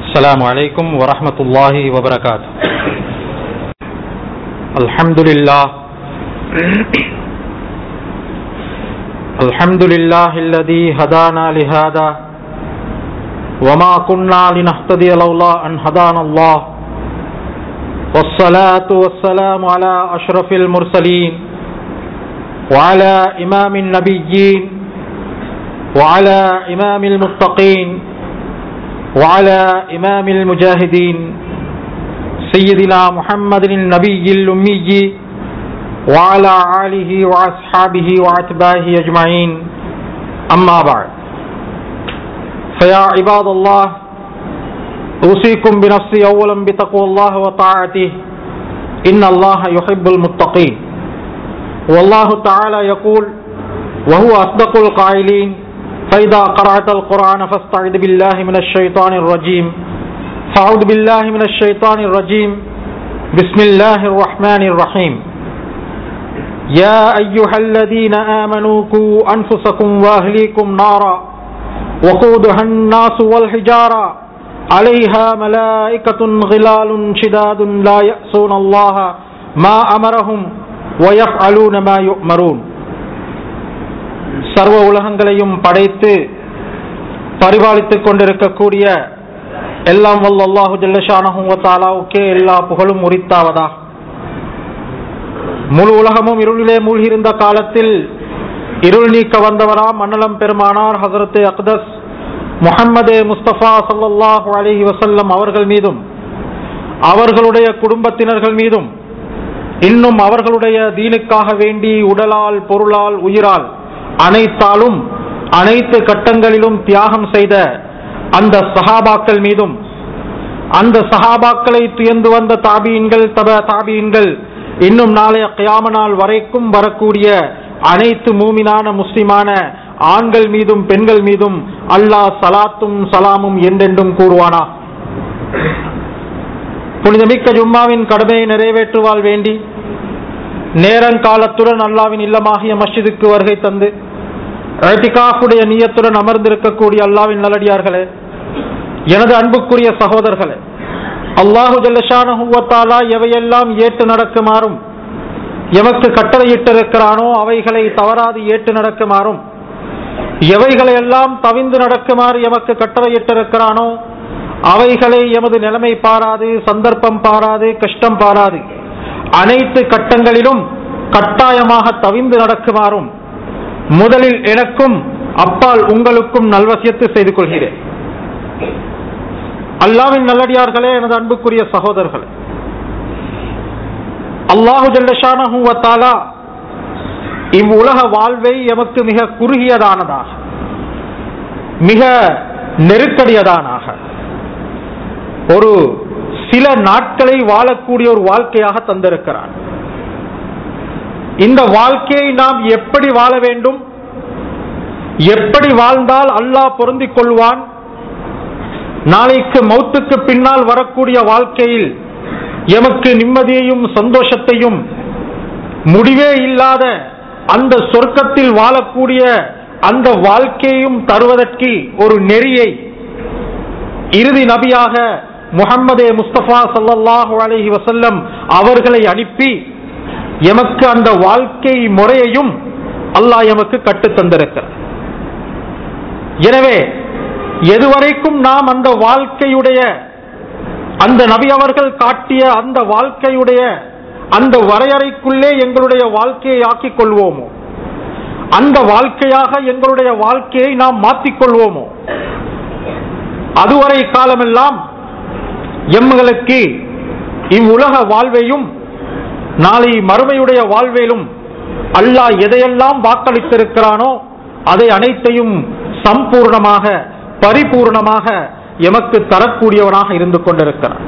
السلام عليكم ورحمة الله وبركاته الحمد لله الحمد لله الذي هدانا لهذا وما كنا لنهتدي لولا أن هدانا الله والصلاة والسلام على أشرف المرسلين وعلى إمام النبيين وعلى إمام المتقين وعلى إمام المجاهدين سيدنا محمد النبي الأمي وعلى آله وأصحابه وأتباعه أجمعين أما بعد فيا عباد الله أوصيكم بنفسي أولا بتقوى الله وطاعته إن الله يحب المتقين والله تعالى يقول وهو أصدق القائلين فإذا قرأت القرآن فاستعذ بالله من الشيطان الرجيم فأعوذ بالله من الشيطان الرجيم بسم الله الرحمن الرحيم يا أيها الذين آمنوا قوا أنفسكم وأهليكم نارا وقودها الناس والحجارة عليها ملائكة غلال شداد لا يأسون الله ما أمرهم ويفعلون ما يؤمرون சர்வ உலகங்களையும் படைத்து பரிபாலித்துக் கொண்டிருக்கக்கூடிய எல்லாம் வல்ல அல்லாஹு ஜல்லஷானஹும் தாலாவுக்கே எல்லா புகழும் உரித்தாவதா முழு உலகமும் இருளிலே மூழ்கியிருந்த காலத்தில் இருள் நீக்க வந்தவரா மன்னலம் பெருமானார் ஹசரத் அக்தஸ் முஹம்மதே முஸ்தபா சல்லாஹூ அலஹி வசல்லம் அவர்கள் மீதும் அவர்களுடைய குடும்பத்தினர்கள் மீதும் இன்னும் அவர்களுடைய தீனுக்காக வேண்டி உடலால் பொருளால் உயிரால் அனைத்தாலும் அனைத்து கட்டங்களிலும் தியாகம் செய்த அந்த சஹாபாக்கள் மீதும் அந்த சஹாபாக்களை துயர்ந்து வந்த தாபியின்கள் தப தாபியின்கள் இன்னும் நாளைய கியாம நாள் வரைக்கும் வரக்கூடிய அனைத்து மூமினான முஸ்லிமான ஆண்கள் மீதும் பெண்கள் மீதும் அல்லாஹ் சலாத்தும் சலாமும் என்றென்றும் கூறுவானா புனிதமிக்க ஜும்மாவின் கடமையை நிறைவேற்றுவால் வேண்டி நேரங்காலத்துடன் அல்லாவின் இல்லமாகிய மஸ்ஜிதுக்கு வருகை தந்து ரட்டிகாஃபுடைய நீயத்துடன் அமர்ந்திருக்கக்கூடிய அல்லாவின் நல்லடியார்களே எனது அன்புக்குரிய சகோதரர்களே அல்லாஹு ஜல்லஷானஹுவத்தாலா எவையெல்லாம் ஏற்று நடக்குமாறும் எமக்கு கட்டளையிட்டிருக்கிறானோ அவைகளை தவறாது ஏற்று நடக்குமாறும் எவைகளை எல்லாம் தவிந்து நடக்குமாறு எமக்கு கட்டளையிட்டிருக்கிறானோ அவைகளை எமது நிலைமை பாராது சந்தர்ப்பம் பாராது கஷ்டம் பாராது அனைத்து கட்டங்களிலும் கட்டாயமாக தவிந்து நடக்குமாறும் முதலில் எனக்கும் அப்பால் உங்களுக்கும் நல்வசியத்து செய்து கொள்கிறேன் அல்லாவின் நல்லடியார்களே எனது அன்புக்குரிய சகோதரர்களே அல்லாஹு ஜல்லஷானஹூவத்தாலா இவ்வுலக வாழ்வை எமக்கு மிக குறுகியதானதாக மிக நெருக்கடியதானாக ஒரு சில நாட்களை வாழக்கூடிய ஒரு வாழ்க்கையாக தந்திருக்கிறான் இந்த வாழ்க்கையை நாம் எப்படி வாழ வேண்டும் எப்படி வாழ்ந்தால் அல்லாஹ் பொருந்திக் கொள்வான் நாளைக்கு மௌத்துக்கு பின்னால் வரக்கூடிய வாழ்க்கையில் எமக்கு நிம்மதியையும் சந்தோஷத்தையும் முடிவே இல்லாத அந்த சொர்க்கத்தில் வாழக்கூடிய அந்த வாழ்க்கையும் தருவதற்கு ஒரு நெறியை இறுதி நபியாக முகம்மதே முஸ்தபா சல்லாஹூ அலஹி வசல்லம் அவர்களை அனுப்பி எமக்கு அந்த வாழ்க்கை முறையையும் அல்லாஹ் எமக்கு கட்டு தந்திருக்கிறார் எனவே எதுவரைக்கும் நாம் அந்த வாழ்க்கையுடைய அந்த நபி அவர்கள் காட்டிய அந்த வாழ்க்கையுடைய அந்த வரையறைக்குள்ளே எங்களுடைய வாழ்க்கையை ஆக்கிக் கொள்வோமோ அந்த வாழ்க்கையாக எங்களுடைய வாழ்க்கையை நாம் மாற்றிக்கொள்வோமோ அதுவரை காலமெல்லாம் எம்களுக்கு இவ்வுலக வாழ்வையும் நாளை மறுமையுடைய வாழ்விலும் அல்லாஹ் எதையெல்லாம் வாக்களித்திருக்கிறானோ அதை அனைத்தையும் சம்பூர்ணமாக பரிபூர்ணமாக எமக்கு தரக்கூடியவனாக இருந்து கொண்டிருக்கிறான்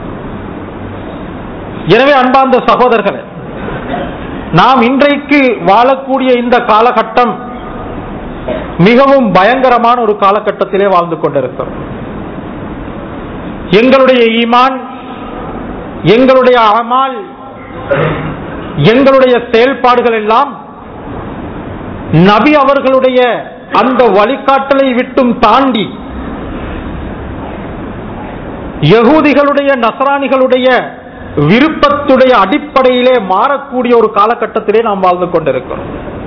எனவே அன்பார்ந்த சகோதரர்களே நாம் இன்றைக்கு வாழக்கூடிய இந்த காலகட்டம் மிகவும் பயங்கரமான ஒரு காலகட்டத்திலே வாழ்ந்து கொண்டிருக்கிறோம் எங்களுடைய ஈமான் எங்களுடைய அமால் எங்களுடைய செயல்பாடுகள் எல்லாம் நபி அவர்களுடைய அந்த வழிகாட்டலை விட்டும் தாண்டி யகூதிகளுடைய நசராணிகளுடைய விருப்பத்துடைய அடிப்படையிலே மாறக்கூடிய ஒரு காலகட்டத்திலே நாம் வாழ்ந்து கொண்டிருக்கிறோம்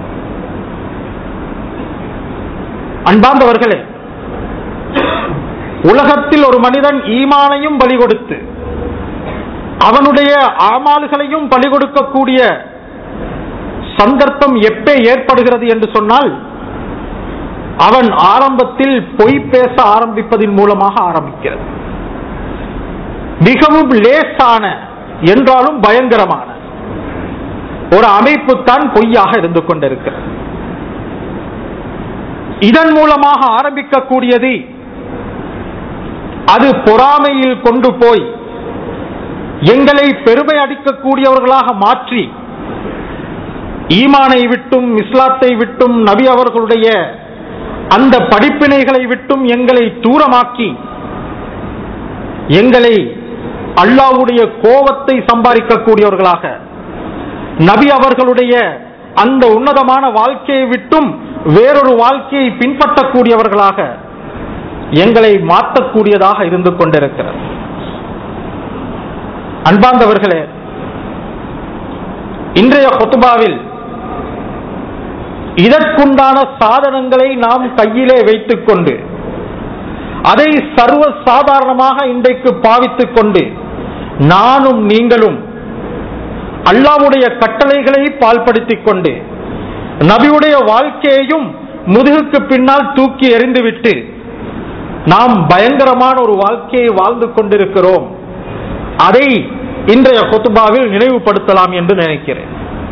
அன்பார்ந்தவர்களே உலகத்தில் ஒரு மனிதன் ஈமானையும் பலி கொடுத்து அவனுடைய ஆமால்களையும் பலி கொடுக்கக்கூடிய சந்தர்ப்பம் எப்பே ஏற்படுகிறது என்று சொன்னால் அவன் ஆரம்பத்தில் பொய் பேச ஆரம்பிப்பதின் மூலமாக ஆரம்பிக்கிறது மிகவும் லேசான என்றாலும் பயங்கரமான ஒரு அமைப்பு தான் பொய்யாக இருந்து கொண்டிருக்கிறது இதன் மூலமாக ஆரம்பிக்கக்கூடியது அது பொறாமையில் கொண்டு போய் எங்களை பெருமை அடிக்கக்கூடியவர்களாக மாற்றி ஈமானை விட்டும் இஸ்லாத்தை விட்டும் நபி அவர்களுடைய அந்த படிப்பினைகளை விட்டும் எங்களை தூரமாக்கி எங்களை அல்லாவுடைய கோபத்தை சம்பாதிக்கக்கூடியவர்களாக நபி அவர்களுடைய அந்த உன்னதமான வாழ்க்கையை விட்டும் வேறொரு வாழ்க்கையை பின்பற்றக்கூடியவர்களாக எங்களை மாற்றக்கூடியதாக இருந்து கொண்டிருக்கிறது அன்பார்ந்தவர்களே இன்றைய கொத்துபாவில் இதற்குண்டான சாதனங்களை நாம் கையிலே வைத்துக் கொண்டு அதை சர்வ சாதாரணமாக இன்றைக்கு பாவித்துக் கொண்டு நானும் நீங்களும் அல்லாவுடைய கட்டளைகளை பால்படுத்திக் கொண்டு நபியுடைய வாழ்க்கையையும் முதுகுக்கு பின்னால் தூக்கி எறிந்துவிட்டு நாம் பயங்கரமான ஒரு வாழ்க்கையை வாழ்ந்து கொண்டிருக்கிறோம் அதை இன்றைய கொத்துபாவில் நினைவுபடுத்தலாம் என்று நினைக்கிறேன்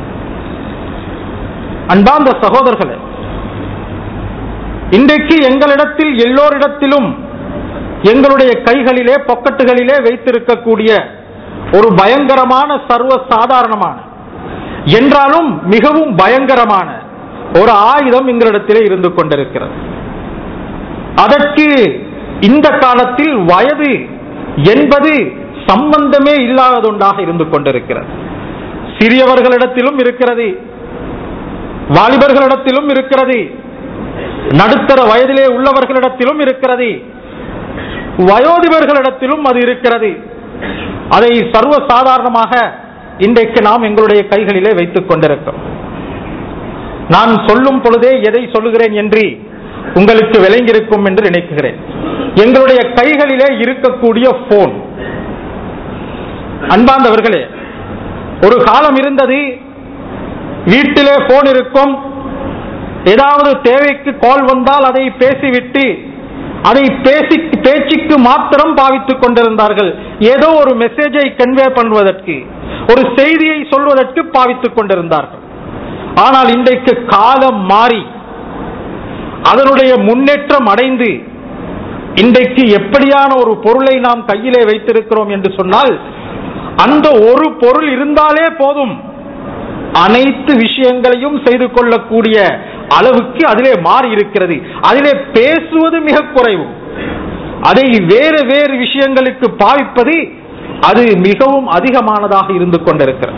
அன்பார்ந்த சகோதரர்களே இன்றைக்கு எங்களிடத்தில் எல்லோரிடத்திலும் எங்களுடைய கைகளிலே பொக்கட்டுகளிலே வைத்திருக்கக்கூடிய ஒரு பயங்கரமான சர்வ சாதாரணமான என்றாலும் மிகவும் பயங்கரமான ஒரு ஆயுதம் எங்களிடத்திலே இருந்து கொண்டிருக்கிறது அதற்கு இந்த காலத்தில் வயது என்பது சம்பந்தமே இல்லாததொன்றாக இருந்து கொண்டிருக்கிறது சிறியவர்களிடத்திலும் இருக்கிறது வாலிபர்களிடத்திலும் இருக்கிறது நடுத்தர வயதிலே உள்ளவர்களிடத்திலும் இருக்கிறது வயோதிபர்களிடத்திலும் அது இருக்கிறது அதை சர்வ சாதாரணமாக இன்றைக்கு நாம் எங்களுடைய கைகளிலே வைத்துக் கொண்டிருக்கிறோம் நான் சொல்லும் பொழுதே எதை சொல்லுகிறேன் என்று உங்களுக்கு விளங்கியிருக்கும் என்று நினைக்கிறேன் எங்களுடைய கைகளிலே இருக்கக்கூடிய போன் அன்பார்ந்தவர்களே ஒரு காலம் இருந்தது வீட்டிலே போன் இருக்கும் ஏதாவது தேவைக்கு கால் வந்தால் அதை பேசிவிட்டு அதை பேசி பேச்சுக்கு மாத்திரம் பாவித்துக் கொண்டிருந்தார்கள் ஏதோ ஒரு மெசேஜை கன்வே பண்ணுவதற்கு ஒரு செய்தியை சொல்வதற்கு பாவித்துக் கொண்டிருந்தார்கள் ஆனால் இன்றைக்கு காலம் மாறி அதனுடைய முன்னேற்றம் அடைந்து இன்றைக்கு எப்படியான ஒரு பொருளை நாம் கையிலே வைத்திருக்கிறோம் என்று சொன்னால் அந்த ஒரு பொருள் இருந்தாலே போதும் அனைத்து விஷயங்களையும் செய்து கொள்ளக்கூடிய அளவுக்கு அதிலே மாறி இருக்கிறது அதிலே பேசுவது மிக குறைவு அதை வேறு வேறு விஷயங்களுக்கு பாவிப்பது அது மிகவும் அதிகமானதாக இருந்து கொண்டிருக்கிறது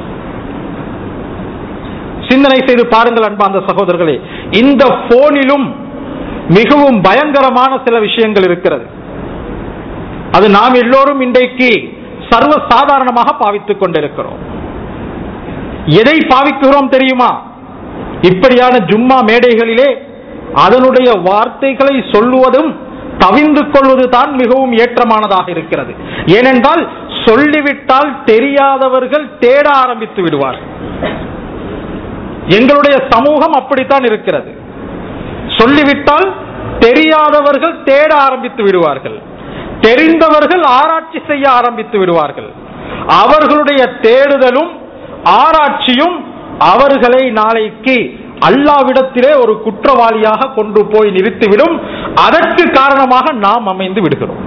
சிந்தனை செய்து பாருங்கள் அன்பார்ந்த சகோதரர்களே இந்த போனிலும் மிகவும் பயங்கரமான சில விஷயங்கள் இருக்கிறது அது நாம் எல்லோரும் இன்றைக்கு சர்வ சாதாரணமாக பாவித்துக் கொண்டிருக்கிறோம் எதை பாவிக்கிறோம் தெரியுமா இப்படியான ஜும்மா மேடைகளிலே அதனுடைய வார்த்தைகளை சொல்லுவதும் தவிந்து கொள்வது தான் மிகவும் ஏற்றமானதாக இருக்கிறது ஏனென்றால் சொல்லிவிட்டால் தெரியாதவர்கள் தேட ஆரம்பித்து விடுவார்கள் எங்களுடைய சமூகம் அப்படித்தான் இருக்கிறது சொல்லிவிட்டால் தெரியாதவர்கள் தேட ஆரம்பித்து விடுவார்கள் தெரிந்தவர்கள் ஆராய்ச்சி செய்ய ஆரம்பித்து விடுவார்கள் அவர்களுடைய தேடுதலும் ஆராய்ச்சியும் அவர்களை நாளைக்கு அல்லாவிடத்திலே ஒரு குற்றவாளியாக கொண்டு போய் நிறுத்திவிடும் அதற்கு காரணமாக நாம் அமைந்து விடுகிறோம்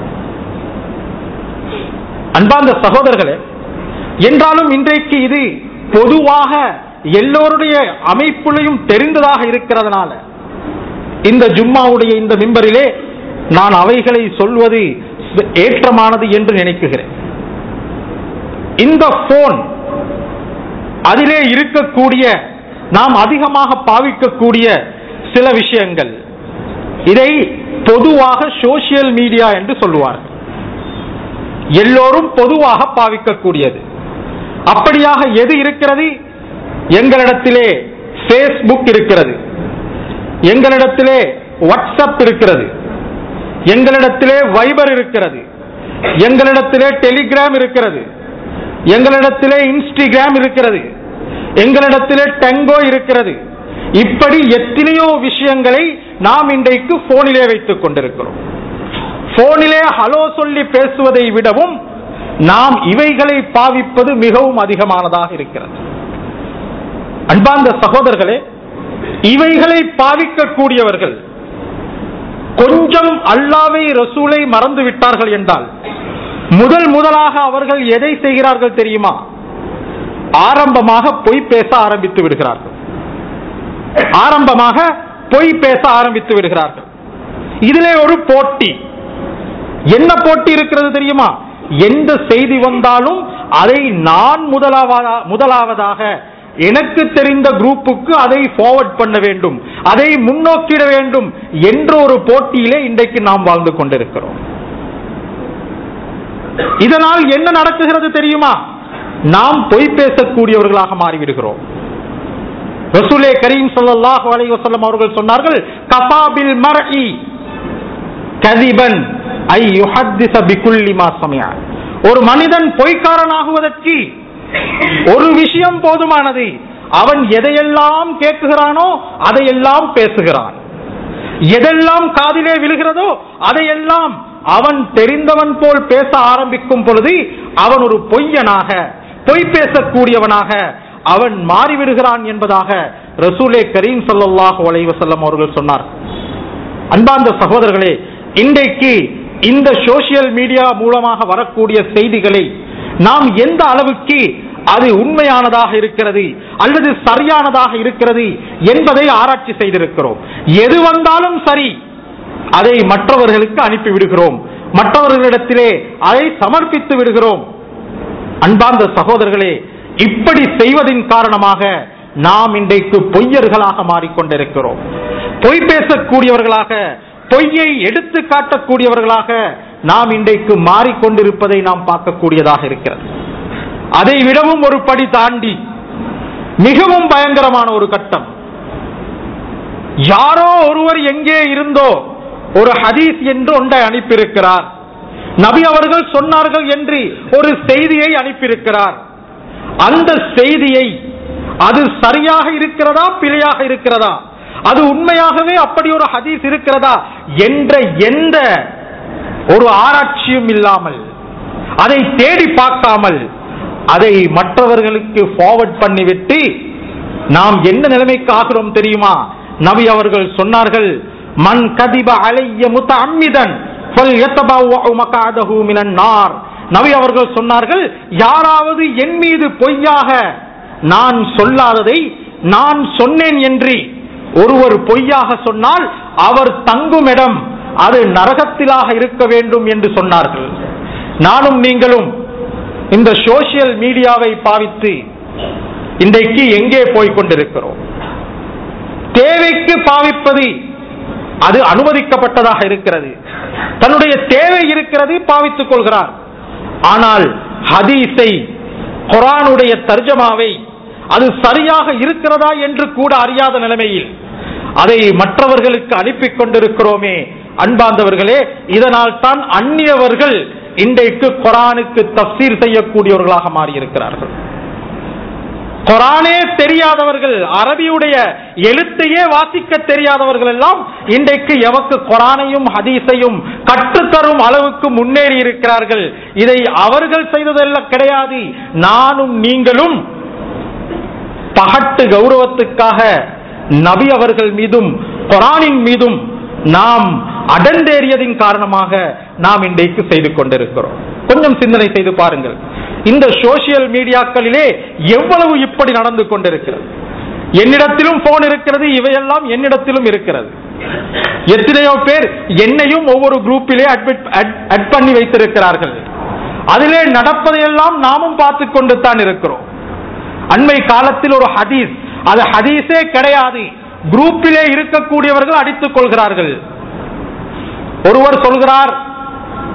அன்பார்ந்த சகோதரர்களே என்றாலும் இன்றைக்கு இது பொதுவாக எல்லோருடைய அமைப்புலையும் தெரிந்ததாக இருக்கிறதுனால இந்த ஜும்மாவுடைய இந்த மிம்பரிலே நான் அவைகளை சொல்வது ஏற்றமானது என்று நினைக்குகிறேன் இந்த போன் அதிலே இருக்கக்கூடிய நாம் அதிகமாக பாவிக்கக்கூடிய சில விஷயங்கள் இதை பொதுவாக சோசியல் மீடியா என்று சொல்லுவார்கள் எல்லோரும் பொதுவாக பாவிக்கக்கூடியது அப்படியாக எது இருக்கிறது எங்களிடத்திலே ஃபேஸ்புக் இருக்கிறது எங்களிடத்திலே வாட்ஸ்அப் இருக்கிறது எங்களிடத்திலே வைபர் இருக்கிறது எங்களிடத்திலே டெலிகிராம் இருக்கிறது எங்களிடத்திலே இன்ஸ்டிகிராம் இருக்கிறது எங்களிடத்திலே டெங்கோ இருக்கிறது இப்படி எத்தனையோ விஷயங்களை நாம் இன்றைக்கு போனிலே வைத்துக் கொண்டிருக்கிறோம் போனிலே ஹலோ சொல்லி பேசுவதை விடவும் நாம் இவைகளை பாவிப்பது மிகவும் அதிகமானதாக இருக்கிறது அன்பார்ந்த சகோதரர்களே இவைகளை பாவிக்கக்கூடியவர்கள் கொஞ்சம் அல்லாவை ரசூலை மறந்து விட்டார்கள் என்றால் முதல் முதலாக அவர்கள் எதை செய்கிறார்கள் தெரியுமா ஆரம்பமாக பொய் பேச ஆரம்பித்து விடுகிறார்கள் ஆரம்பமாக பொய் பேச ஆரம்பித்து விடுகிறார்கள் இதிலே ஒரு போட்டி என்ன போட்டி இருக்கிறது தெரியுமா எந்த செய்தி வந்தாலும் அதை நான் முதலாவதா முதலாவதாக எனக்கு தெரிந்த குரூப்புக்கு அதை ஃபார்வர்ட் பண்ண வேண்டும் அதை முன்னோக்கிட வேண்டும் என்ற ஒரு போட்டியிலே இன்றைக்கு நாம் வாழ்ந்து கொண்டிருக்கிறோம் இதனால் என்ன நடக்குகிறது தெரியுமா நாம் பொய் பேசக்கூடியவர்களாக மாறிவிடுகிறோம் ரசூலே கரீம் ஸல்லல்லாஹு அலைஹி வஸல்லம் அவர்கள் சொன்னார்கள் கஃபாபில் மர்இ கதிபன் ஐ யுஹத்திஸ பிகுல்லி மா சமிஅ ஒரு மனிதன் பொய்க்காரனாகுவதற்கு ஒரு விஷயம் போதுமானது அவன் எதையெல்லாம் கேட்குகிறானோ அதையெல்லாம் பேசுகிறான் எதெல்லாம் காதிலே விழுகிறதோ அதையெல்லாம் அவன் தெரிந்தவன் போல் பேச ஆரம்பிக்கும் பொழுது அவன் ஒரு பொய்யனாக பொய் பேசக்கூடியவனாக அவன் மாறிவிடுகிறான் என்பதாக ரசூலே கரீம் ஸல்லல்லாஹு அலைஹி வஸல்லம் அவர்கள் சொன்னார் அன்பார்ந்த சகோதரர்களே இன்றைக்கு இந்த சோசியல் மீடியா மூலமாக வரக்கூடிய செய்திகளை நாம் எந்த அளவுக்கு அது உண்மையானதாக இருக்கிறது அல்லது சரியானதாக இருக்கிறது என்பதை ஆராய்ச்சி செய்திருக்கிறோம் எது வந்தாலும் சரி அதை மற்றவர்களுக்கு அனுப்பி விடுகிறோம் மற்றவர்களிடத்திலே அதை சமர்ப்பித்து விடுகிறோம் அன்பார்ந்த சகோதரர்களே இப்படி செய்வதின் காரணமாக நாம் இன்றைக்கு பொய்யர்களாக மாறிக்கொண்டிருக்கிறோம் பொய் பேசக்கூடியவர்களாக பொய்யை எடுத்து காட்டக்கூடியவர்களாக நாம் இன்றைக்கு மாறிக்கொண்டிருப்பதை நாம் பார்க்கக்கூடியதாக இருக்கிறது அதை விடவும் ஒரு படி தாண்டி மிகவும் பயங்கரமான ஒரு கட்டம் யாரோ ஒருவர் எங்கே இருந்தோ ஒரு ஹதீஸ் என்று ஒன்றை அனுப்பியிருக்கிறார் நபி அவர்கள் சொன்னார்கள் என்று ஒரு செய்தியை அனுப்பியிருக்கிறார் அந்த செய்தியை அது சரியாக இருக்கிறதா பிழையாக இருக்கிறதா அது உண்மையாகவே அப்படி ஒரு ஹதீஸ் இருக்கிறதா என்ற எந்த ஒரு ஆராய்ச்சியும் இல்லாமல் அதை தேடி பார்க்காமல் அதை மற்றவர்களுக்கு ஃபார்வர்ட் பண்ணிவிட்டு நாம் என்ன நிலைமைக்கு ஆகிறோம் தெரியுமா நபி அவர்கள் சொன்னார்கள் மன் கதிப அலைய முத்த அம்மிதன் நபி அவர்கள் சொன்னார்கள் யாராவது என் மீது பொய்யாக நான் சொல்லாததை நான் சொன்னேன் என்று ஒருவர் பொய்யாக சொன்னால் அவர் தங்கும் இடம் அது நரகத்திலாக இருக்க வேண்டும் என்று சொன்னார்கள் நானும் நீங்களும் இந்த சோசியல் மீடியாவை பாவித்து இன்றைக்கு எங்கே போய் கொண்டிருக்கிறோம் தேவைக்கு பாவிப்பது அது அனுமதிக்கப்பட்டதாக இருக்கிறது தன்னுடைய தேவை இருக்கிறது பாவித்துக் கொள்கிறார் ஆனால் ஹதீஸை குரானுடைய தர்ஜமாவை அது சரியாக இருக்கிறதா என்று கூட அறியாத நிலைமையில் அதை மற்றவர்களுக்கு அனுப்பி கொண்டிருக்கிறோமே அன்பார்ந்தவர்களே இதனால் தான் அந்நியவர்கள் இன்றைக்கு குரானுக்கு தப்சீர் செய்யக்கூடியவர்களாக மாறியிருக்கிறார்கள் குரானே தெரியாதவர்கள் அரபியுடைய எழுத்தையே வாசிக்க தெரியாதவர்கள் எல்லாம் இன்றைக்கு எவக்கு குரானையும் ஹதீஸையும் கற்றுத்தரும் அளவுக்கு முன்னேறி இருக்கிறார்கள் இதை அவர்கள் செய்ததெல்லாம் கிடையாது நானும் நீங்களும் பகட்டு கௌரவத்துக்காக நபி அவர்கள் மீதும் குரானின் மீதும் நாம் அடந்தேறியதின் காரணமாக நாம் இன்றைக்கு செய்து கொண்டிருக்கிறோம் கொஞ்சம் சிந்தனை செய்து பாருங்கள் இந்த சோசியல் மீடியாக்களிலே எவ்வளவு இப்படி நடந்து கொண்டிருக்கிறது என்னிடத்திலும் போன் இருக்கிறது இவையெல்லாம் என்னிடத்திலும் இருக்கிறது எத்தனையோ பேர் என்னையும் ஒவ்வொரு குரூப்பிலே அட் பண்ணி வைத்திருக்கிறார்கள் அதிலே நடப்பதையெல்லாம் நாமும் பார்த்து கொண்டு தான் இருக்கிறோம் அண்மை காலத்தில் ஒரு ஹதீஸ் அது ஹதீஸே கிடையாது குரூப்பிலே இருக்கக்கூடியவர்கள் அடித்துக் கொள்கிறார்கள் ஒருவர் சொல்கிறார்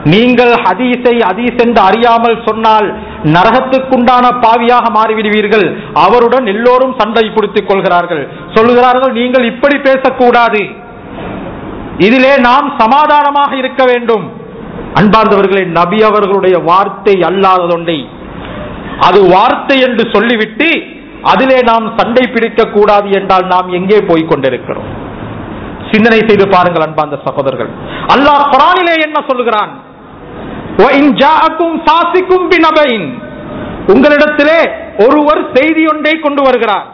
நீங்கள் ஹதீஸை ஹதீஸ் என்று அறியாமல் சொன்னால் நரகத்துக்குண்டான பாவியாக மாறிவிடுவீர்கள் அவருடன் எல்லோரும் சண்டை பிடித்துக் கொள்கிறார்கள் சொல்லுகிறார்கள் நீங்கள் இப்படி பேசக்கூடாது இதிலே நாம் சமாதானமாக இருக்க வேண்டும் அன்பார்ந்தவர்களே நபி அவர்களுடைய வார்த்தை அல்லாததொன்றை அது வார்த்தை என்று சொல்லிவிட்டு அதிலே நாம் சண்டை பிடிக்க கூடாது என்றால் நாம் எங்கே போய் கொண்டிருக்கிறோம் சிந்தனை செய்து பாருங்கள் அன்பார்ந்த சகோதரர்கள் அல்லாஹ் குரானிலே என்ன சொல்லுகிறான் وَإِنْ جَاءَكُمْ فَاسِقٌ بِنَبَإٍ உங்களிடத்திலே ஒருவர் செய்தி ஒன்றை கொண்டு வருகிறார்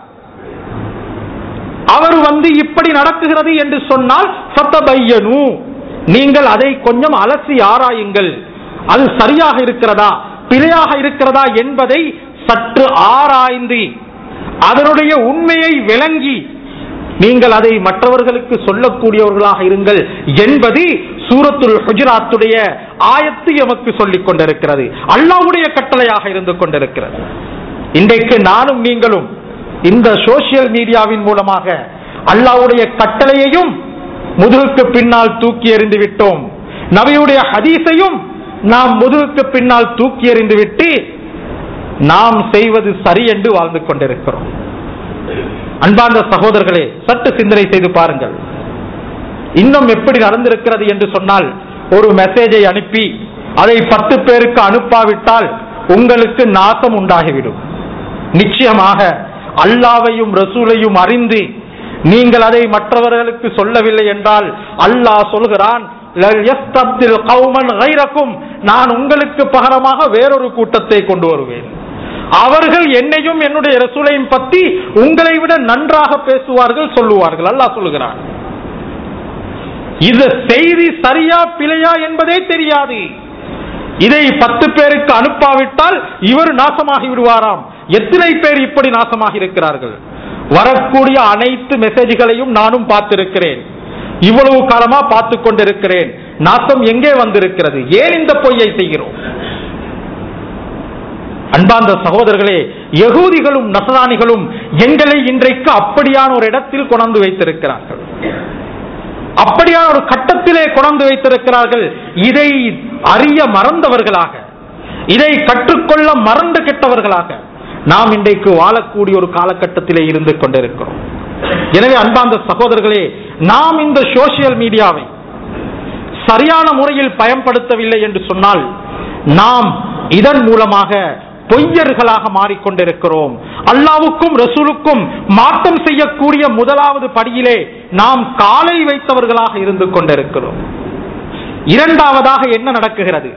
அவர் வந்து இப்படி நடக்குகிறது என்று சொன்னால் ஃபத்தபையனு நீங்கள் அதை கொஞ்சம் அலசி ஆராயுங்கள் அது சரியாக இருக்கிறதா பிழையாக இருக்கிறதா என்பதை சற்று ஆராய்ந்து அதனுடைய உண்மையை விளங்கி நீங்கள் அதை மற்றவர்களுக்கு சொல்லக்கூடியவர்களாக இருங்கள் என்பது சூரத்துல் ஹுஜராத்துடைய ஆயத்து எமக்கு சொல்லிக் கொண்டிருக்கிறது அல்லாவுடைய கட்டளையாக இருந்து கொண்டிருக்கிறது இன்றைக்கு நானும் நீங்களும் இந்த சோசியல் மீடியாவின் மூலமாக அல்லாவுடைய கட்டளையையும் முதுகுக்கு பின்னால் தூக்கி எறிந்து விட்டோம் நபியுடைய ஹதீஸையும் நாம் முதுகுக்கு பின்னால் தூக்கி எறிந்து விட்டு நாம் செய்வது சரி என்று வாழ்ந்து கொண்டிருக்கிறோம் அன்பார்ந்த சகோதரர்களே சற்று சிந்தனை செய்து பாருங்கள் இன்னும் எப்படி நடந்திருக்கிறது என்று சொன்னால் ஒரு மெசேஜை அனுப்பி அதை பத்து பேருக்கு அனுப்பாவிட்டால் உங்களுக்கு நாசம் உண்டாகிவிடும் நிச்சயமாக அல்லாவையும் ரசூலையும் அறிந்து நீங்கள் அதை மற்றவர்களுக்கு சொல்லவில்லை என்றால் அல்லாஹ் சொல்கிறான் "லல் யஸ்தப்தில் கௌமன் கைரக்கும் நான் உங்களுக்கு பகரமாக வேறொரு கூட்டத்தை கொண்டு வருவேன் அவர்கள் என்னையும் என்னுடைய ரசூலையும் பற்றி உங்களை விட நன்றாக பேசுவார்கள் சொல்லுவார்கள் அல்லாஹ் சொல்லுகிறான் இது செய்தி சரியா பிழையா என்பதே தெரியாது இதை பத்து பேருக்கு அனுப்பாவிட்டால் இவர் நாசமாகி விடுவாராம் எத்தனை பேர் இப்படி நாசமாகி இருக்கிறார்கள் வரக்கூடிய அனைத்து மெசேஜ்களையும் நானும் பார்த்திருக்கிறேன் இவ்வளவு காலமா பார்த்து கொண்டிருக்கிறேன் நாசம் எங்கே வந்திருக்கிறது ஏன் இந்த பொய்யை செய்கிறோம் அன்பார்ந்த சகோதரர்களே யகூதிகளும் நசராணிகளும் எங்களை இன்றைக்கு அப்படியான ஒரு இடத்தில் கொண்டு வைத்திருக்கிறார்கள் அப்படியான ஒரு கட்டத்திலே கொண்டு வைத்திருக்கிறார்கள் இதை அறிய மறந்தவர்களாக இதை கற்றுக்கொள்ள மறந்து கெட்டவர்களாக நாம் இன்றைக்கு வாழக்கூடிய ஒரு காலகட்டத்திலே இருந்து கொண்டிருக்கிறோம் எனவே அன்பார்ந்த சகோதரர்களே நாம் இந்த சோசியல் மீடியாவை சரியான முறையில் பயன்படுத்தவில்லை என்று சொன்னால் நாம் இதன் மூலமாக பொய்யர்களாக மாறிக்கொண்டிருக்கிறோம் அல்லாவுக்கும் ரசூலுக்கும் மாற்றம் செய்யக்கூடிய முதலாவது படியிலே நாம் காலை வைத்தவர்களாக இருந்து கொண்டிருக்கிறோம் இரண்டாவதாக என்ன நடக்குகிறது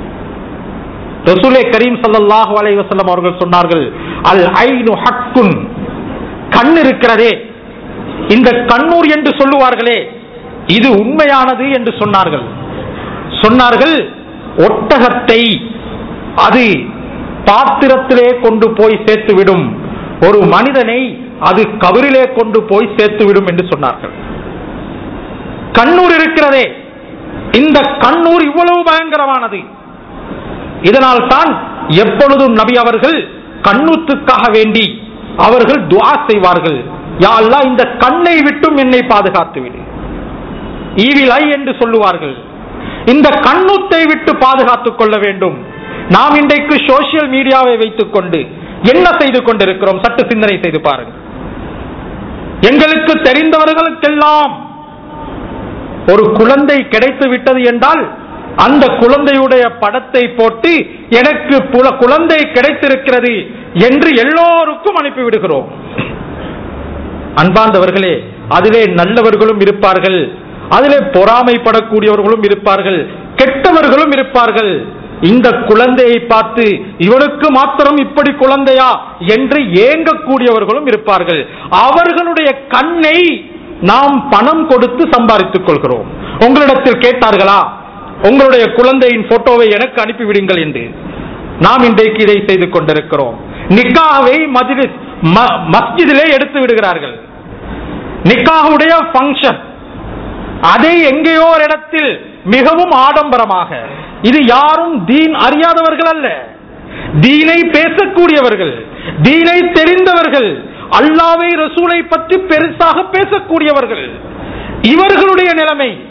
ரசூலே கரீம் ஸல்லல்லாஹு அலைஹி வஸல்லம் அவர்கள் சொன்னார்கள் அல் ஐனு ஹக்குன் கண் இருக்கிறதே இந்த கண்ணூர் என்று சொல்லுவார்களே இது உண்மையானது என்று சொன்னார்கள் சொன்னார்கள் ஒட்டகத்தை அது பாத்திரத்திலே கொண்டு போய் சேர்த்துவிடும் ஒரு மனிதனை அது கபரிலே கொண்டு போய் சேர்த்துவிடும் என்று சொன்னார்கள் கண்ணூர் இருக்கிறதே இந்த கண்ணூர் இவ்வளவு பயங்கரமானது இதனால் தான் எப்பொழுதும் நபி அவர்கள் கண்ணூத்துக்காக வேண்டி அவர்கள் துஆ செய்வார்கள் யா அல்லாஹ் இந்த கண்ணை விட்டும் என்னை பாதுகாத்து விடு ஈவில் ஐ என்று சொல்லுவார்கள் இந்த கண்ணூத்தை விட்டு பாதுகாத்துக் கொள்ள வேண்டும் நாம் இன்றைக்கு சோசியல் மீடியாவை வைத்துக் கொண்டு என்ன செய்து கொண்டிருக்கிறோம் சற்று சிந்தனை செய்து பாருங்கள் எங்களுக்கு தெரிந்தவர்களுக்கெல்லாம் ஒரு குழந்தை கிடைத்து விட்டது என்றால் அந்த குழந்தையுடைய படத்தை போட்டு எனக்கு புல- குழந்தை கிடைத்திருக்கிறது என்று எல்லோருக்கும் அனுப்பிவிடுகிறோம் அன்பார்ந்தவர்களே அதிலே நல்லவர்களும் இருப்பார்கள் அதிலே பொறாமைப்படக்கூடியவர்களும் இருப்பார்கள் கெட்டவர்களும் இருப்பார்கள் இந்த குழந்தையை பார்த்து இவனுக்கு மாத்திரம் இப்படி குழந்தையா என்று ஏங்கக்கூடியவர்களும் இருப்பார்கள் அவர்களுடைய கண்ணை நாம் பணம் கொடுத்து சம்பாதித்துக் கொள்கிறோம் உங்களிடத்தில் கேட்டார்களா உங்களுடைய குழந்தையின் போட்டோவை எனக்கு அனுப்பிவிடுங்கள் என்று நாம் இன்றைக்கு இதை செய்து கொண்டிருக்கிறோம் நிக்காவை மஜ்லிஸ் ம- மஸ்ஜிதிலே எடுத்து விடுகிறார்கள் நிக்காவுடைய ஃபங்க்ஷன் அதை எங்கேயோ ஒரு இடத்தில் மிகவும் ஆடம்பரமாக இது யாரும் தீன் அறியாதவர்கள் அல்ல தீனை பேசக்கூடியவர்கள் தீனை தெரிந்தவர்கள் அல்லாவை ரசூலை பற்றி பெருசாக பேசக்கூடியவர்கள் இவர்களுடைய நிலைமை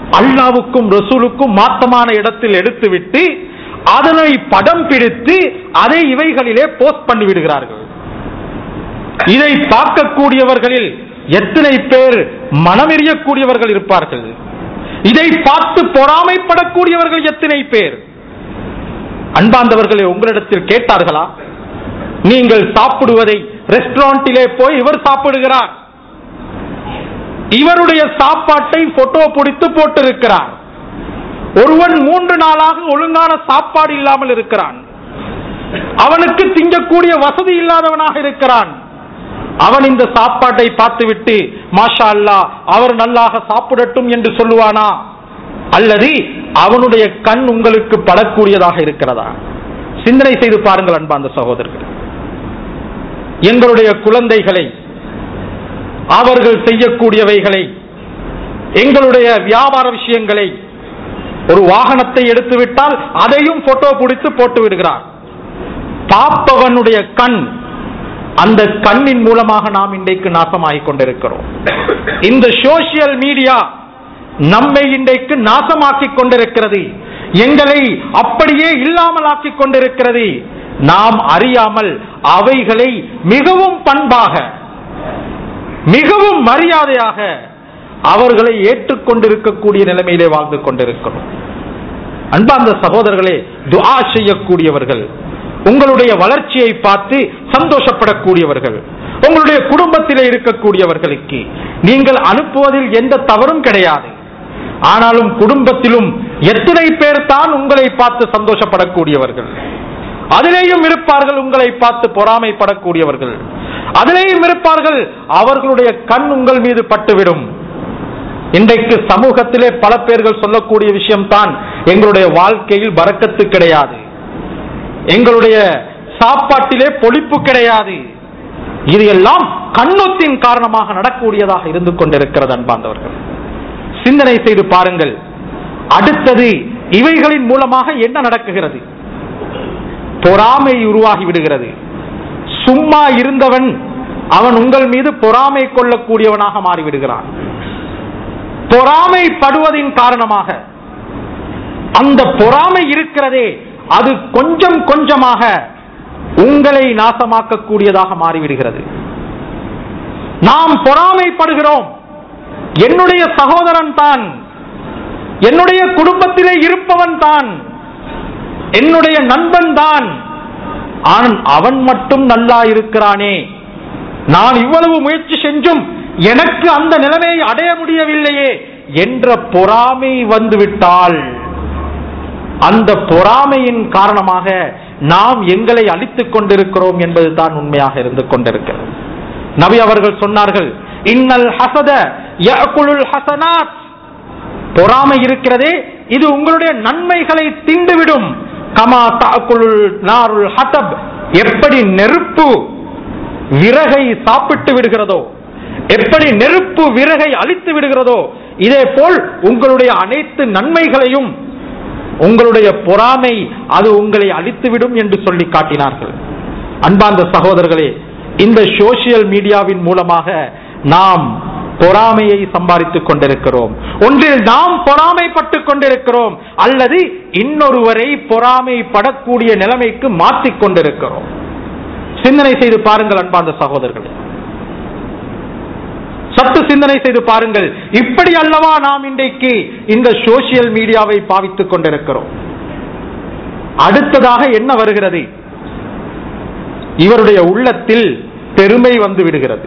அல்லாவுக்கும் ரசூலுக்கும் மாத்தமான இடத்தில் எடுத்துவிட்டு அதனை படம் பிடித்து அதை இவைகளிலே போஸ்ட் பண்ணி விடுகிறார்கள் இதை பார்க்கக்கூடியவர்களில் எத்தனை பேர் மனமெறியக்கூடியவர்கள் இருப்பார்கள் இதை பார்த்து பொறாமைப்படக்கூடியவர்கள் எத்தனை பேர் அன்பாந்தவர்களை உங்களிடத்தில் கேட்டார்களா நீங்கள் சாப்பிடுவதை ரெஸ்டாரண்டிலே போய் இவர் சாப்பிடுகிறார் இவருடைய சாப்பாட்டை போட்டோ பிடித்து போட்டிருக்கிறார் ஒருவன் மூன்று நாளாக ஒழுங்கான சாப்பாடு இல்லாமல் இருக்கிறான் அவனுக்கு திங்கக்கூடிய வசதி இல்லாதவனாக இருக்கிறான் அவன் இந்த சாப்பாட்டை பார்த்துவிட்டு மாஷா அல்லா அவர் நல்லாக சாப்பிடட்டும் என்று சொல்லுவானா அல்லது அவனுடைய கண் உங்களுக்கு படக்கூடியதாக இருக்கிறதா சிந்தனை செய்து பாருங்கள் அன்பாந்த சகோதரர்கள் எங்களுடைய குழந்தைகளை அவர்கள் செய்யக்கூடியவைகளை எங்களுடைய வியாபார விஷயங்களை ஒரு வாகனத்தை எடுத்து விட்டால் அதையும் போட்டோ பிடித்து போட்டு விடுகிறார் பார்ப்பவனுடைய கண் அந்த கண்ணின் மூலமாக நாம் இன்றைக்கு நாசமாகிக் கொண்டிருக்கிறோம் இந்த சோசியல் மீடியா நம்மை இன்றைக்கு நாசமாக்கிக் கொண்டிருக்கிறது எங்களை அப்படியே இல்லாமல் ஆக்கிக் கொண்டிருக்கிறது நாம் அறியாமல் அவைகளை மிகவும் பண்பாக மிகவும் மரியாதையாக அவர்களை ஏற்றுக்கொண்டிருக்கக்கூடிய நிலைமையிலே வாழ்ந்து கொண்டிருக்கிறோம் அன்பார்ந்த சகோதரர்களே துஆ செய்யக்கூடியவர்கள் உங்களுடைய வளர்ச்சியை பார்த்து சந்தோஷப்படக்கூடியவர்கள் உங்களுடைய குடும்பத்திலே இருக்கக்கூடியவர்களுக்கு நீங்கள் அனுப்புவதில் எந்த தவறும் கிடையாது ஆனாலும் குடும்பத்திலும் எத்தனை பேர் தான் உங்களை பார்த்து சந்தோஷப்படக்கூடியவர்கள் அதிலேயும் இருப்பார்கள் உங்களை பார்த்து பொறாமைப்படக்கூடியவர்கள் அதிலேயும் இருப்பார்கள் அவர்களுடைய கண் உங்கள் மீது பட்டுவிடும் இன்றைக்கு சமூகத்திலே பல பேர்கள் சொல்லக்கூடிய விஷயம் தான் எங்களுடைய வாழ்க்கையில் பறக்கத்து கிடையாது எங்களுடைய சாப்பாட்டிலே பொழிப்பு கிடையாது இது எல்லாம் கண்ணொத்தின் காரணமாக நடக்கூடியதாக இருந்து கொண்டிருக்கிறது அன்பாந்தவர்கள் சிந்தனை செய்து பாருங்கள் அடுத்தது இவைகளின் மூலமாக என்ன நடக்குகிறது பொறாமை உருவாகி விடுகிறது சும்மா இருந்தவன் அவன் உங்கள் மீது பொறாமை கொள்ளக்கூடியவனாக மாறிவிடுகிறான் பொறாமைப்படுவதின் காரணமாக அந்த பொறாமை இருக்கிறதே அது கொஞ்சம் கொஞ்சமாக உங்களை நாசமாக்கக்கூடியதாக மாறிவிடுகிறது நாம் பொறாமைப்படுகிறோம் என்னுடைய சகோதரன் தான் என்னுடைய குடும்பத்திலே இருப்பவன் தான் என்னுடைய நண்பன் தான் அவன் மட்டும் நல்லா இருக்கிறானே நான் இவ்வளவு முயற்சி செஞ்சும் எனக்கு அந்த நிலைமையை அடைய முடியவில்லையே என்ற பொறாமை வந்துவிட்டால் அந்த பொறாமையின் காரணமாக நாம் எங்களை அழித்துக் கொண்டிருக்கிறோம் என்பதுதான் உண்மையாக இருந்து கொண்டிருக்கிறது நபி அவர்கள் சொன்னார்கள் இன்னல் ஹசத யஅகுலுல் ஹசனாத் பொறாமை இருக்கிறதே இது உங்களுடைய நன்மைகளை தீண்டுவிடும் கமா தாக்குலுல் நாருல் ஹதப் எப்படி நெருப்பு விறகை சாப்பிட்டு விடுகிறதோ எப்படி நெருப்பு விறகை அழித்து விடுகிறதோ இதே போல் உங்களுடைய அனைத்து நன்மைகளையும் உங்களுடைய பொறாமை அது உங்களை அழித்துவிடும் என்று சொல்லி காட்டினார்கள் அன்பார்ந்த சகோதரர்களே இந்த சோசியல் மீடியாவின் மூலமாக நாம் பொறாமையை சம்பாதித்துக் கொண்டிருக்கிறோம் ஒன்றில் நாம் பொறாமைப்பட்டுக் கொண்டிருக்கிறோம் அல்லது இன்னொருவரை பொறாமைப்படக்கூடிய நிலைமைக்கு மாற்றிக் கொண்டிருக்கிறோம் சிந்தனை செய்து பாருங்கள் அன்பார்ந்த சகோதரர்களே சற்று சிந்தனை செய்து பாருங்கள் இப்படி அல்லவா நாம் இன்றைக்கு இந்த சோசியல் மீடியாவை பாவித்துக் கொண்டிருக்கிறோம் அடுத்ததாக என்ன வருகிறது இவருடைய உள்ளத்தில் பெருமை வந்து விடுகிறது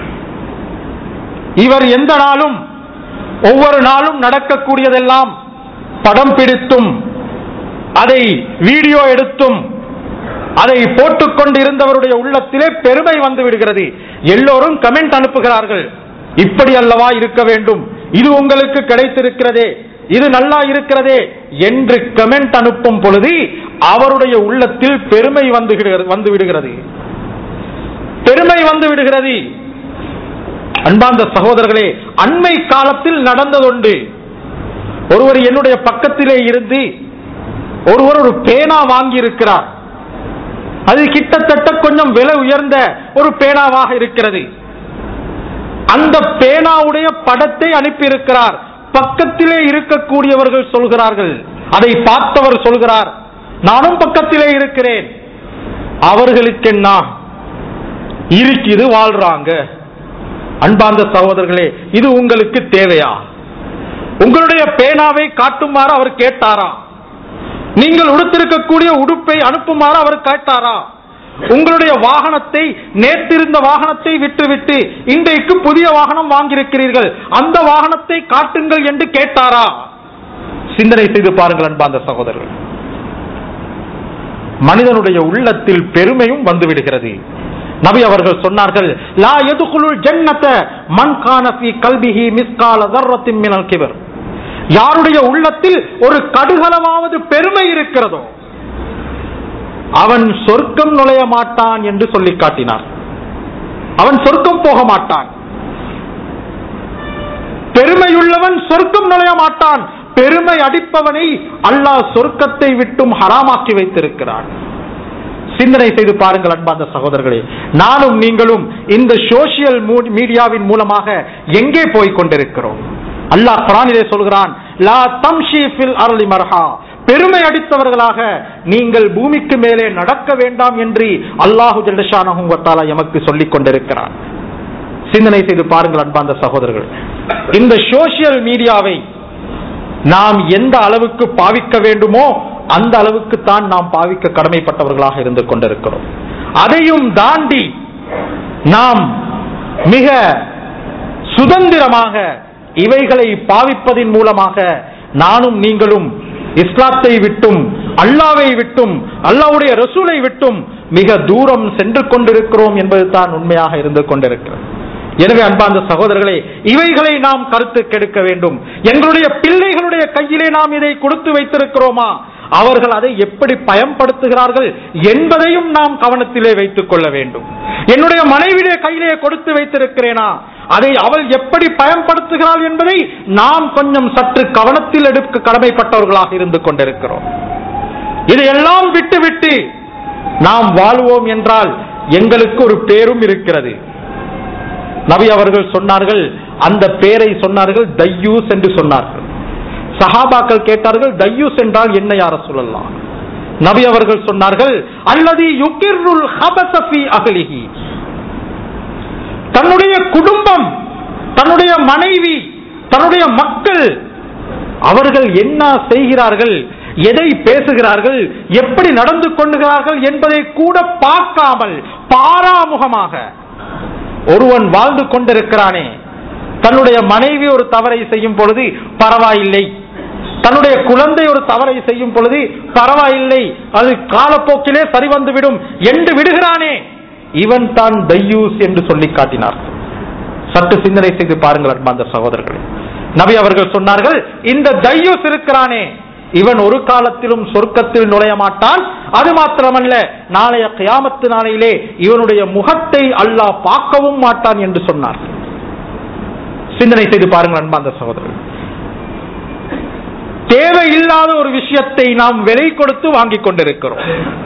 இவர் எந்த நாளும் ஒவ்வொரு நாளும் நடக்கக்கூடியதெல்லாம் படம் பிடித்தும் அதை வீடியோ எடுத்தும் அதை போட்டுக் கொண்டிருந்தவருடைய உள்ளத்திலே பெருமை வந்து விடுகிறது எல்லோரும் கமெண்ட் அனுப்புகிறார்கள் இப்படி அல்லவா இருக்க வேண்டும் இது உங்களுக்கு கிடைத்திருக்கிறதே இது நல்லா இருக்கிறதே என்று கமெண்ட் அனுப்பும் பொழுது அவருடைய உள்ளத்தில் பெருமை வந்து விடுகிறது- வந்து விடுகிறது பெருமை வந்து விடுகிறது அன்பார்ந்த சகோதரர்களே அண்மை காலத்தில் நடந்ததுண்டு ஒருவர் என்னுடைய பக்கத்திலே இருந்து ஒருவர் ஒரு பேனா வாங்கி இருக்கிறார் அது கிட்டத்தட்ட கொஞ்சம் விலை உயர்ந்த ஒரு பேனாவாக இருக்கிறது அந்த பேனாவுடைய படத்தை அனுப்பியிருக்கிறார் பக்கத்திலே இருக்கக்கூடியவர்கள் சொல்கிறார்கள் அதை பார்த்தவர் சொல்கிறார் நானும் பக்கத்திலே இருக்கிறேன் அவர்களுக்கு என்ன இருக்குது வாழ்றாங்க அன்பார்ந்த சகோதரர்களே இது உங்களுக்கு தேவையா உங்களுடைய பேனாவை காட்டுமாறு அவர் கேட்டாரா நீங்கள் உடுத்திருக்கக்கூடிய உடுப்பை அனுப்புமாறு அவர் கேட்டாரா உங்களுடைய வாகனத்தை நேற்றிருந்த வாகனத்தை விட்டுவிட்டு இன்றைக்கு புதிய வாகனம் வாங்கியிருக்கிறீர்கள் அந்த வாகனத்தை காட்டுங்கள் என்று கேட்டாரா சிந்தனை செய்து பாருங்கள் அன்பார்ந்த சகோதரர்கள் மனிதனுடைய உள்ளத்தில் பெருமையும் வந்துவிடுகிறது நபி அவர்கள் சொன்னார்கள் லா எதுகுலுள் ஜன்னத மன் கான ஃபீ கல்பிஹி மிஸ்கால தர்ரத்தின் மினல் கிபர் யாருடைய உள்ளத்தில் ஒரு கடுகளவாவது பெருமை இருக்கிறதோ அவன் சொர்க்கம் நுழைய மாட்டான் என்று சொல்லி காட்டினார் அவன் சொர்க்கம் போக மாட்டான் பெருமையுள்ளவன் சொர்க்கம் நுழைய மாட்டான் பெருமை அடிப்பவனை அல்லாஹ் சொர்க்கத்தை விட்டும் ஹராமாக்கி வைத்திருக்கிறான் சிந்தனை செய்து பாருங்கள் அன்பார்ந்த சகோதரர்களே நானும் நீங்களும் இந்த சோசியல் மீடியாவின் மூலமாக எங்கே போய் கொண்டிருக்கிறோம் அல்லாஹ் குரானிலே சொல்கிறான் லா தம்ஷி ஃபில் அருளி மர்ஹா பெருமை அடித்தவர்களாக நீங்கள் பூமிக்கு மேலே நடக்க வேண்டாம் என்று அல்லாஹு ஜல்லஷானஹுவத்தாலா எமக்கு சொல்லிக் கொண்டிருக்கிறான் சிந்தனை செய்து பாருங்கள் அன்பார்ந்த சகோதரர்கள் இந்த சோசியல் மீடியாவை நாம் எந்த அளவுக்கு பாவிக்க வேண்டுமோ அந்த அளவுக்கு தான் நாம் பாவிக்க கடமைப்பட்டவர்களாக இருந்து கொண்டிருக்கிறோம் அதையும் தாண்டி நாம் மிக சுதந்திரமாக இவைகளை பாவிப்பதின் மூலமாக நானும் நீங்களும் இஸ்லாத்தை விட்டும் அல்லாவை விட்டும் அல்லாவுடைய ரசூலை விட்டும் மிக தூரம் சென்று கொண்டிருக்கிறோம் என்பது தான் உண்மையாக இருந்து கொண்டிருக்கிறது எனவே அன்பார்ந்த சகோதரர்களே இவைகளை நாம் கருத்து கெடுக்க வேண்டும் எங்களுடைய பிள்ளைகளுடைய கையிலே நாம் இதை கொடுத்து வைத்திருக்கிறோமா அவர்கள் அதை எப்படி பயன்படுத்துகிறார்கள் என்பதையும் நாம் கவனத்திலே வைத்துக் கொள்ள வேண்டும் என்னுடைய மனைவியுடைய கையிலே கொடுத்து வைத்திருக்கிறேனா அதை அவள் எப்படி பயன்படுத்துகிறாள் என்பதை நாம் கொஞ்சம் சற்று கவனத்தில் எடுக்க கடமைப்பட்டவர்களாக இருந்து கொண்டிருக்கிறோம் இதையெல்லாம் விட்டுவிட்டு நாம் வாழ்வோம் என்றால் எங்களுக்கு ஒரு பேரும் இருக்கிறது நபி அவர்கள் சொன்னார்கள் அந்த பேரை சொன்னார்கள் தையூஸ் என்று சொன்னார்கள் சஹாபாக்கள் கேட்டார்கள் தையூஸ் என்றால் என்ன யார சொல்லலாம் நபி அவர்கள் சொன்னார்கள் அல்லது யுகிர்ருல் ஹபசஃபி அகலிஹி தன்னுடைய குடும்பம் தன்னுடைய மனைவி தன்னுடைய மக்கள் அவர்கள் என்ன செய்கிறார்கள் எதை பேசுகிறார்கள் எப்படி நடந்து கொள்ளுகிறார்கள் என்பதை கூட பார்க்காமல் பாராமுகமாக ஒருவன் வாழ்ந்து கொண்டிருக்கிறானே தன்னுடைய மனைவி ஒரு தவறை செய்யும் பொழுது பரவாயில்லை தன்னுடைய குழந்தை ஒரு தவறை செய்யும் பொழுது பரவாயில்லை அது காலப்போக்கிலே சரி வந்துவிடும் என்று விடுகிறானே இவன் தான் தையூஸ் என்று சொல்லி காட்டினார் சற்று சிந்தனை செய்து பாருங்கள் அன்பார்ந்த சகோதரர்களே நபி அவர்கள் சொன்னார்கள் இந்த தையூஸ் இருக்கிறானே இவன் ஒரு காலத்திலும் சொர்க்கத்தில் நுழைய மாட்டான் அது மாத்திரமல்ல நாளைய கியாமத்து நாளையிலே இவனுடைய முகத்தை அல்லாஹ் பார்க்கவும் மாட்டான் என்று சொன்னார் சிந்தனை செய்து பாருங்கள் அன்பார்ந்த சகோதரர்கள் தேவையில்லாத ஒரு விஷயத்தை நாம் விலை கொடுத்து வாங்கிக் கொண்டிருக்கிறோம்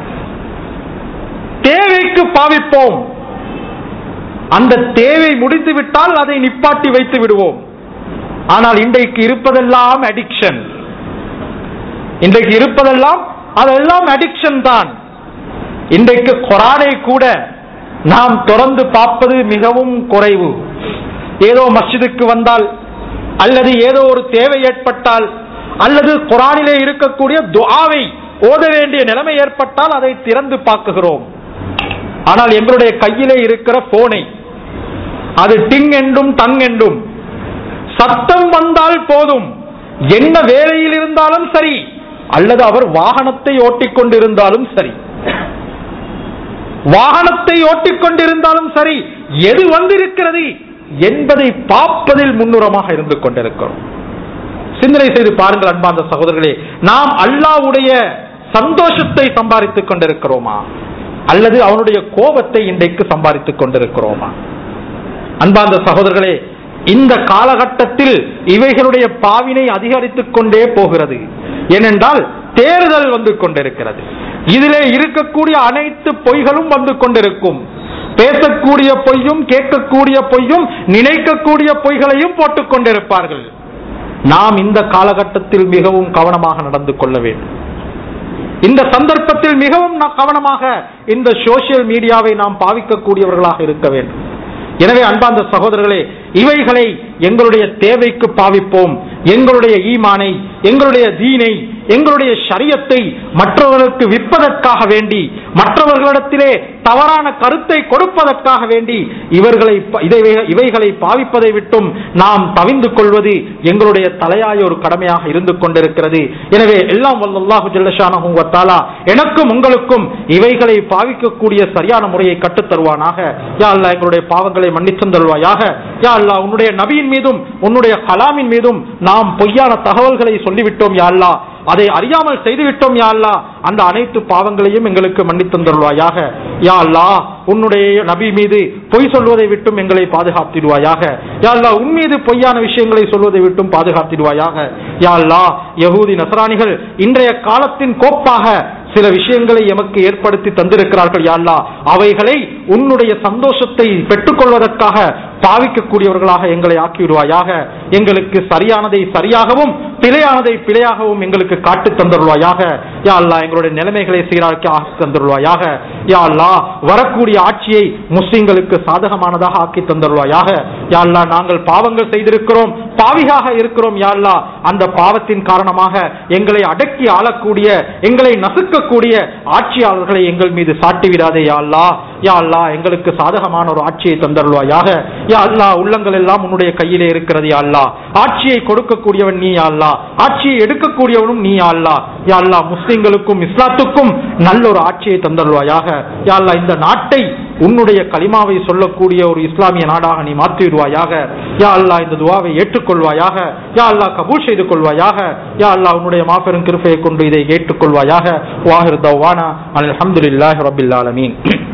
தேவைக்கு பாவிப்போம் அந்த தேவை முடிந்து விட்டால் அதை நிப்பாட்டி வைத்து விடுவோம் ஆனால் இன்றைக்கு இருப்பதெல்லாம் அடிக்ஷன் இன்றைக்கு இருப்பதெல்லாம் அதெல்லாம் அடிக்ஷன் தான் இன்றைக்கு கொரானை கூட நாம் தொடர்ந்து பார்ப்பது மிகவும் குறைவு ஏதோ மஸ்ஜிதுக்கு வந்தால் அல்லது ஏதோ ஒரு தேவை ஏற்பட்டால் அல்லது குரானிலே இருக்கக்கூடிய துஆவை ஓத வேண்டிய நிலைமை ஏற்பட்டால் அதை திறந்து பார்க்குகிறோம் ஆனால் எங்களுடைய கையிலே இருக்கிற போனை அது டிங் என்றும் டங் என்றும் சத்தம் வந்தால் போதும் என்ன வேலையில் இருந்தாலும் சரி அல்லது அவர் வாகனத்தை ஓட்டிக்கொண்டிருந்தாலும் சரி வாகனத்தை ஓட்டிக்கொண்டிருந்தாலும் சரி எது வந்திருக்கிறது என்பதை பார்ப்பதில் முன்னுரமாக இருந்து கொண்டிருக்கிறோம் சிந்தனை செய்து பாருங்கள் அன்பார்ந்த சகோதரர்களே நாம் அல்லாவுடைய சந்தோஷத்தை சம்பாதித்துக் கொண்டிருக்கிறோமா அல்லது அவனுடைய கோபத்தை இன்றைக்கு சம்பாதித்துக் கொண்டிருக்கிறோமா அன்பார்ந்த சகோதரர்களே இந்த காலகட்டத்தில் இவைகளுடைய பாவினை அதிகரித்துக் கொண்டே போகிறது ஏனென்றால் தேர்தல் வந்து கொண்டிருக்கிறது இதிலே இருக்கக்கூடிய அனைத்து பொய்களும் வந்து கொண்டிருக்கும் பேசக்கூடிய பொய்யும் கேட்கக்கூடிய பொய்யும் நினைக்கக்கூடிய பொய்களையும் போட்டுக் கொண்டிருப்பார்கள் நாம் இந்த காலகட்டத்தில் மிகவும் கவனமாக நடந்து கொள்ள வேண்டும் இந்த சந்தர்ப்பத்தில் மிகவும் நா- கவனமாக இந்த சோசியல் மீடியாவை நாம் பாவிக்கக்கூடியவர்களாக இருக்க வேண்டும் எனவே அன்பார்ந்த சகோதரர்களே இவைகளை எங்களுடைய தேவைக்கு பாவிப்போம் எங்களுடைய ஈமானை எங்களுடைய தீனை எங்களுடைய ஷரியத்தை மற்றவர்களுக்கு விற்பதற்காக வேண்டி மற்றவர்களிடத்திலே தவறான கருத்தை கொடுப்பதற்காக வேண்டி இவர்களை ப- இதை இவைகளை பாவிப்பதை விட்டும் நாம் தவிந்து கொள்வது எங்களுடைய தலையாய ஒரு கடமையாக இருந்து கொண்டிருக்கிறது எனவே எல்லாம் வல்லல்லாஹு ஜல்லஷானஹு வ தஆலா எனக்கும் உங்களுக்கும் இவைகளை பாவிக்கக்கூடிய சரியான முறையை கற்றுத் தருவானாக யா அல்லாஹ் எங்களுடைய பாவங்களை மன்னித்து தருவாயாக யா அல்லாஹ் உன்னுடைய நபியின் மீதும் உன்னுடைய கலாமின் மீதும் நாம் பொய்யான தகவல்களை சொல்லிவிட்டோம் யா அல்லாஹ் அதை அறியாமல் செய்துவிட்டோம் யா அல்லாஹ் அந்த அனைத்து பாவங்களையும் எங்களுக்கு மன்னித்து தருவாயாக யா அல்லாஹ் உன்னுடைய நபி மீது பொய் சொல்வதை விட்டும் எங்களை பாதுகாத்திடுவாயாக யா அல்லாஹ் உன் மீது பொய்யான விஷயங்களை சொல்வதை விட்டும் பாதுகாத்திடுவாயாக யா அல்லாஹ் யகூதி நசராணிகள் இன்றைய காலத்தின் கோப்பாக சில விஷயங்களை எமக்கு ஏற்படுத்தி தந்திருக்கிறார்கள் யா அல்லாஹ் அவைகளை உன்னுடைய சந்தோஷத்தை பெற்றுக்கொள்வதற்காக பாவிக்கக்கூடியவர்களாக எங்களை ஆக்கிவிடுவாயாக எங்களுக்கு சரியானதை சரியாகவும் பிழையானதை பிழையாகவும் எங்களுக்கு காட்டு தந்துருவாயாக யா அல்லாஹ் எங்களுடைய நிலைமைகளை சீராக்கி ஆக்கி தந்துருவாயாக யா அல்லாஹ் வரக்கூடிய ஆட்சியை முஸ்லிம்களுக்கு சாதகமானதாக ஆக்கி தந்துருவாயாக யா அல்லாஹ் நாங்கள் பாவங்கள் செய்திருக்கிறோம் பாவியாக இருக்கிறோம் யா அல்லாஹ் அந்த பாவத்தின் காரணமாக எங்களை அடக்கி ஆளக்கூடிய எங்களை நசுக்கக்கூடிய ஆட்சியாளர்களை எங்கள் மீது சாட்டிவிடாதே யா அல்லாஹ் யா அல்லாஹ் எங்களுக்கு சாதகமான ஒரு ஆட்சியை தந்தருள்வாயாக யா அல்லாஹ் உள்ளங்கள் எல்லாம் உன்னுடைய கையிலே இருக்கிறது யா அல்லாஹ் ஆட்சியை கொடுக்கக்கூடியவன் நீ யா அல்லாஹ் ஆட்சியை எடுக்கக்கூடியவனும் நீ யா அல்லாஹ் யா அல்லாஹ் முஸ்லிம்களுக்கும் இஸ்லாத்துக்கும் நல்ல ஒரு ஆட்சியை தந்தருள்வாயாக யா அல்லாஹ் இந்த நாட்டை உன்னுடைய கலிமாவை சொல்லக்கூடிய ஒரு இஸ்லாமிய நாடாக நீ மாற்றி விடுவாயாக யா அல்லாஹ் இந்த துவாவை ஏற்றுக்கொள்வாயாக யா அல்லாஹ் கபூல் செய்து கொள்வாயாக யா அல்லாஹ் உன்னுடைய மாபெரும் கிருபையை கொண்டு இதை ஏற்றுக்கொள்வாயாக வாஹிர் தவானா அல்ஹம்துலில்லாஹி ரபில் ஆலமீன்